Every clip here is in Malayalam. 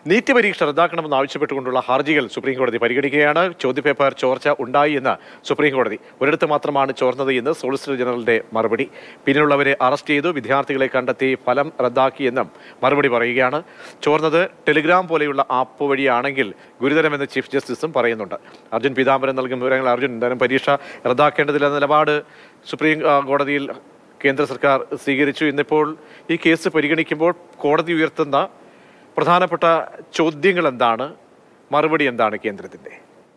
നീറ്റ് പരീക്ഷ റദ്ദാക്കണമെന്ന് ആവശ്യപ്പെട്ടുകൊണ്ടുള്ള ഹർജികൾ സുപ്രീം കോടതി പരിഗണിക്കുകയാണ് ചോദ്യപേപ്പർ ചോർച്ച ഉണ്ടായി എന്ന് സുപ്രീം കോടതി ഒരിടത്ത് മാത്രമാണ് ചോർന്നത് എന്ന് സോളിസിറ്റർ ജനറലിന്റെ മറുപടി പിന്നിലുള്ളവരെ അറസ്റ്റ് ചെയ്തു വിദ്യാർത്ഥികളെ കണ്ടെത്തി ഫലം റദ്ദാക്കിയെന്നും മറുപടി പറയുകയാണ് ചോർന്നത് ടെലിഗ്രാം പോലെയുള്ള ആപ്പ് വഴിയാണെങ്കിൽ ഗുരുതരമെന്ന് ചീഫ് ജസ്റ്റിസും പറയുന്നുണ്ട് അർജുൻ പീതാംബരൻ നൽകുന്ന വിവരങ്ങൾ അർജുൻ എന്തായാലും പരീക്ഷ റദ്ദാക്കേണ്ടതില്ലെന്ന നിലപാട് സുപ്രീം ആ, കോടതിയിൽ കേന്ദ്ര സർക്കാർ സ്വീകരിച്ചു ഇന്നിപ്പോൾ ഈ കേസ് പരിഗണിക്കുമ്പോൾ കോടതി ഉയർത്തുന്ന പ്രധാനപ്പെട്ട ചോദ്യങ്ങൾ എന്താണ് മറുപടി എന്താണ് കേന്ദ്രത്തിന്റെ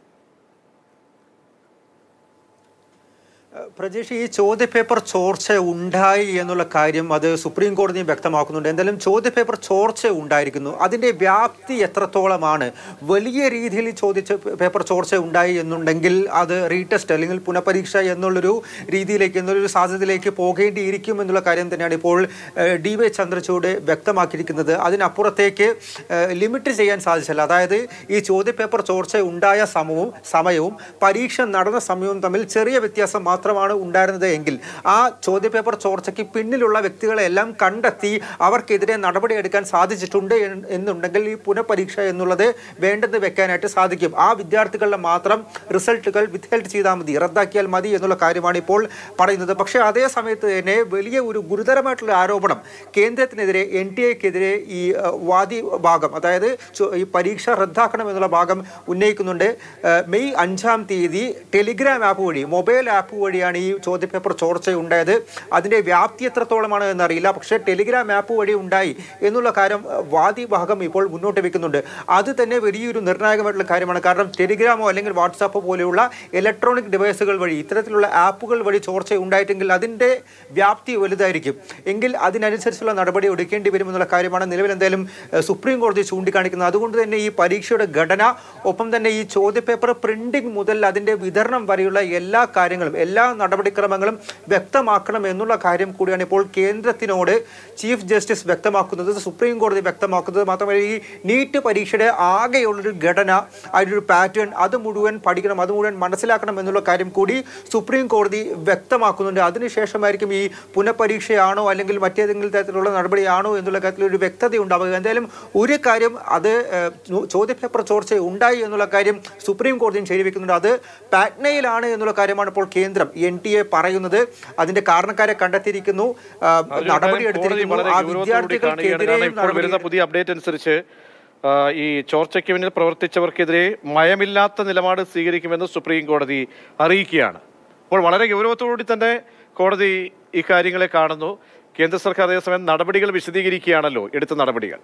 പ്രജേഷ് ഈ ചോദ്യപേപ്പർ ചോർച്ച ഉണ്ടായി എന്നുള്ള കാര്യം അത് സുപ്രീം കോടതിയും വ്യക്തമാക്കുന്നുണ്ട് എന്തായാലും ചോദ്യപേപ്പർ ചോർച്ച ഉണ്ടായിരിക്കുന്നു അതിൻ്റെ വ്യാപ്തി എത്രത്തോളമാണ് വലിയ രീതിയിൽ ചോദിച്ച പേപ്പർ ചോർച്ച ഉണ്ടായി എന്നുണ്ടെങ്കിൽ അത് റീടെസ്റ്റ് അല്ലെങ്കിൽ പുനഃപരീക്ഷ എന്നുള്ളൊരു രീതിയിലേക്ക് എന്നുള്ളൊരു സാധ്യതയിലേക്ക് പോകേണ്ടിയിരിക്കും എന്നുള്ള കാര്യം തന്നെയാണ് ഇപ്പോൾ ഏഹ്, ഡി വൈ ചന്ദ്രചൂഡ് വ്യക്തമാക്കിയിരിക്കുന്നത് അതിനപ്പുറത്തേക്ക് ഏഹ്, ലിമിറ്റ് ചെയ്യാൻ സാധിച്ചില്ല അതായത് ഈ ചോദ്യപേപ്പർ ചോർച്ച ഉണ്ടായ സമയവും സമയവും പരീക്ഷ നടന്ന സമയവും തമ്മിൽ ചെറിയ വ്യത്യാസം മാത്രമാണ് ഉണ്ടായിരുന്നത് എങ്കിൽ ആ ചോദ്യപേപ്പർ ചോർച്ചയ്ക്ക് പിന്നിലുള്ള വ്യക്തികളെല്ലാം കണ്ടെത്തി അവർക്കെതിരെ നടപടിയെടുക്കാൻ സാധിച്ചിട്ടുണ്ട് എന്ന് എന്നുണ്ടെങ്കിൽ ഈ പുനഃപരീക്ഷ എന്നുള്ളത് വേണ്ടെന്ന് വെക്കാനായിട്ട് സാധിക്കും ആ വിദ്യാർത്ഥികളുടെ മാത്രം റിസൾട്ടുകൾ വിത്ത്ഹെൽഡ് ചെയ്താൽ മതി റദ്ദാക്കിയാൽ മതി എന്നുള്ള കാര്യമാണ് ഇപ്പോൾ പറയുന്നത് പക്ഷേ അതേ സമയത്ത് തന്നെ വലിയ ഒരു ഗുരുതരമായിട്ടുള്ള ആരോപണം കേന്ദ്രത്തിനെതിരെ എൻ ടി എക്കെതിരെ ഈ അഹ്, വാദി ഭാഗം അതായത് ചോ- ഈ പരീക്ഷ റദ്ദാക്കണം എന്നുള്ള ഭാഗം ഉന്നയിക്കുന്നുണ്ട് അഹ്, മെയ് അഞ്ചാം തീയതി ടെലിഗ്രാം ആപ്പ് വഴി മൊബൈൽ ആപ്പ് വഴിയാണ് ഈ ചോദ്യപേപ്പർ ചോർച്ച ഉണ്ടായത് അതിൻ്റെ വ്യാപ്തി എത്രത്തോളമാണ് എന്നറിയില്ല പക്ഷേ ടെലിഗ്രാം ആപ്പ് വഴി ഉണ്ടായി എന്നുള്ള കാര്യം അഹ്, വാദി ഭാഗം ഇപ്പോൾ മുന്നോട്ട് വെക്കുന്നുണ്ട് അത് തന്നെ വലിയൊരു നിർണായകമായിട്ടുള്ള കാര്യമാണ് കാരണം ടെലിഗ്രാമോ അല്ലെങ്കിൽ വാട്സാപ്പോ പോലെയുള്ള ഇലക്ട്രോണിക് ഡിവൈസുകൾ വഴി ഇത്തരത്തിലുള്ള ആപ്പുകൾ വഴി ചോർച്ച ഉണ്ടായിട്ടെങ്കിൽ അതിൻ്റെ വ്യാപ്തി വലുതായിരിക്കും എങ്കിൽ അതിനനുസരിച്ചുള്ള നടപടി എടുക്കേണ്ടി വരുമെന്നുള്ള കാര്യമാണ് നിലവിൽ എന്തായാലും ഏഹ്, സുപ്രീം കോടതി ചൂണ്ടിക്കാണിക്കുന്നത് അതുകൊണ്ട് തന്നെ ഈ പരീക്ഷയുടെ ഘടന ഒപ്പം തന്നെ ഈ ചോദ്യപേപ്പർ പ്രിന്റിംഗ് മുതൽ അതിൻ്റെ വിതരണം വരെയുള്ള എല്ലാ കാര്യങ്ങളും എല്ലാ നടപടിക്രമങ്ങളും വ്യക്തമാക്കണം എന്നുള്ള കാര്യം കൂടിയാണ് ഇപ്പോൾ കേന്ദ്രത്തിനോട് ചീഫ് ജസ്റ്റിസ് വ്യക്തമാക്കുന്നത് സുപ്രീം കോടതി വ്യക്തമാക്കുന്നത് മാത്രമല്ല ഈ നീറ്റ് പരീക്ഷയുടെ ആകെയുള്ളൊരു ഘടന അതിൻ്റെ ഒരു പാറ്റേൺ അത് മുഴുവൻ പഠിക്കണം അത് മുഴുവൻ മനസ്സിലാക്കണം എന്നുള്ള കാര്യം കൂടി സുപ്രീം കോടതി വ്യക്തമാക്കുന്നുണ്ട് അതിനുശേഷമായിരിക്കും ഈ പുനഃപരീക്ഷയാണോ അല്ലെങ്കിൽ മറ്റേതെങ്കിലും തരത്തിലുള്ള നടപടിയാണോ എന്നുള്ള കാര്യത്തിൽ ഒരു വ്യക്തത ഉണ്ടാവുക എന്തായാലും ഒരു കാര്യം അത് ഏഹ്, ചോ- ചോദ്യപേപ്പർ ചോർച്ച ഉണ്ടായി എന്നുള്ള കാര്യം സുപ്രീം കോടതിയും ശരിവെക്കുന്നുണ്ട് അത് പാറ്റ്നയിലാണ് എന്നുള്ള കാര്യമാണ് ഇപ്പോൾ കേന്ദ്രം എൻ ടി എ പറയുന്നത് അതിന്റെ കാരണക്കാരെ കണ്ടെത്തിയിരിക്കുന്നു ആ, നടപടി കോടതി എടുത്തിരിക്കുന്നു വളരെ ആ ഗൗരവത്തോടുകൂടി കാണുകയാണ് കാരണം വിദ്യാർത്ഥികൾക്കെതിരെയും ഇപ്പോൾ വരുന്ന നടപടി പുതിയ അപ്ഡേറ്റ് അനുസരിച്ച് ആ, ഈ ചോർച്ചയ്ക്ക് പിന്നിൽ പ്രവർത്തിച്ചവർക്കെതിരെ മയമില്ലാത്ത നിലപാട് സ്വീകരിക്കുമെന്ന് സുപ്രീം കോടതി അറിയിക്കുകയാണ് അപ്പോൾ വളരെ ഗൗരവത്തോടുകൂടി തന്നെ കോടതി ഈ കാര്യങ്ങളെ കാണുന്നു കേന്ദ്ര സർക്കാർ അതേസമയം നടപടികൾ വിശദീകരിക്കുകയാണല്ലോ എടുത്ത നടപടികൾ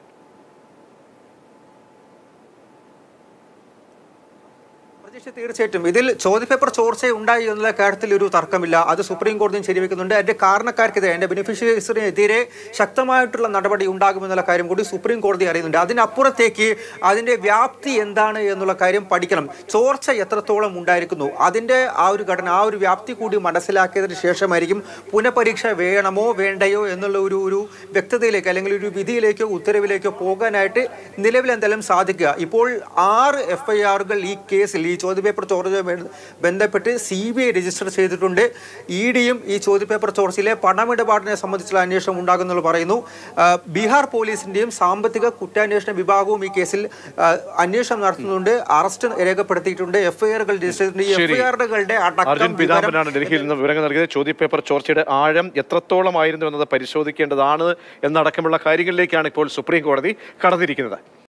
പ്രതീക്ഷ തീർച്ചയായിട്ടും ഇതിൽ ചോദ്യപേപ്പർ ചോർച്ച ഉണ്ടായി എന്നുള്ള കാര്യത്തിൽ ഒരു തർക്കമില്ല അത് സുപ്രീം കോടതിയും ശരിവെക്കുന്നുണ്ട് അതിന്റെ കാരണക്കാർക്കെതിരെ അതിന്റെ ബെനിഫിഷ്യറീസിനെതിരെ ശക്തമായിട്ടുള്ള നടപടി ഉണ്ടാകുമെന്നുള്ള കാര്യം കൂടി സുപ്രീം കോടതി അറിയുന്നുണ്ട് അതിനപ്പുറത്തേക്ക് അതിന്റെ വ്യാപ്തി എന്താണ് എന്നുള്ള കാര്യം പഠിക്കണം ചോർച്ച എത്രത്തോളം ഉണ്ടായിരിക്കുന്നു അതിന്റെ ആ ഒരു ഘടന ആ ഒരു വ്യാപ്തി കൂടി മനസ്സിലാക്കിയതിന് ശേഷമായിരിക്കും പുനഃപരീക്ഷ വേണമോ വേണ്ടയോ എന്നുള്ള ഒരു ഒരു വ്യക്തതയിലേക്ക് അല്ലെങ്കിൽ ഒരു വിധിയിലേക്കോ ഉത്തരവിലേക്കോ പോകാനായിട്ട് നിലവിൽ എന്തായാലും സാധിക്കുക ഇപ്പോൾ ആറ് എഫ് ഐ ആറുകൾ ഈ കേസിൽ ഈ ചോദ്യപേപ്പർ ചോർച്ചയുമായി ബന്ധപ്പെട്ട് സി ബി ഐ രജിസ്റ്റർ ചെയ്തിട്ടുണ്ട് ഇ ഡിയും ഈ ചോദ്യപേപ്പർ ചോർച്ചയിലെ പണമിടപാടിനെ സംബന്ധിച്ചുള്ള അന്വേഷണം ഉണ്ടാകുമെന്നുള്ള പറയുന്നു ആ, ബീഹാർ പോലീസിന്റെയും സാമ്പത്തിക കുറ്റാന്വേഷണ വിഭാഗവും ഈ കേസിൽ ആ, അന്വേഷണം നടത്തുന്നുണ്ട് അറസ്റ്റ് രേഖപ്പെടുത്തിയിട്ടുണ്ട് എഫ് ഐ ആറുകൾ രജിസ്റ്റർ ചെയ്തിട്ടുണ്ട് ഈ ശരി. എഫ് ഐ ആറുകളുടെ അർജുൻ അടക്കം പീതാംബരനാണ് വിവരം ഡൽഹിയിൽ നിന്ന് വിവരങ്ങൾ നൽകിയത് ചോദ്യപേപ്പർ ചോർച്ചയുടെ ആഴം എത്രത്തോളമായിരുന്നു എന്നത് പരിശോധിക്കേണ്ടതാണ് എന്നടക്കമുള്ള കാര്യങ്ങളിലേക്കാണ് ഇപ്പോൾ സുപ്രീം കോടതി കടന്നിരിക്കുന്നത്